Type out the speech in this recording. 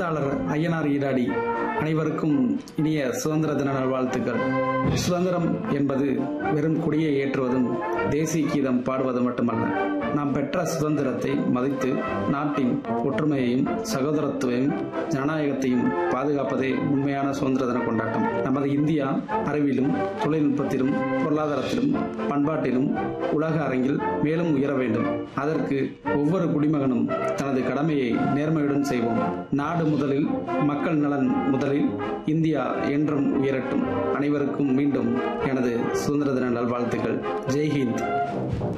எழுத்தாளர் ஐயனார் ஈராடி அனைவருக்கும் இனிய சுதந்திர தின நல்வாழ்த்துக்கள் சுதந்திரம் என்பது வெறும் கொடியை ஏற்றுவதும் தேசிய கீதம் பாடுவது மட்டுமல்ல நாம் பெற்ற சுதந்திரத்தை மதித்து நாட்டின் ஒற்றுமையையும் சகோதரத்துவையும் ஜனநாயகத்தையும் பாதுகாப்பதே உண்மையான சுதந்திர தின கொண்டாட்டம் நமது இந்தியா அறிவிலும் தொழில்நுட்பத்திலும் பொருளாதாரத்திலும் பண்பாட்டிலும் உலக அரங்கில் மேலும் உயர வேண்டும் அதற்கு ஒவ்வொரு குடிமகனும் தனது கடமையை நேர்மையுடன் செய்வோம் நாடு முதலில் மக்கள் நலன் முதலில் இந்தியா என்றும் உயரட்டும் அனைவருக்கும் மீண்டும் எனது சுதந்திர தின நல்வாழ்த்துக்கள் ஜெய்ஹிந்த்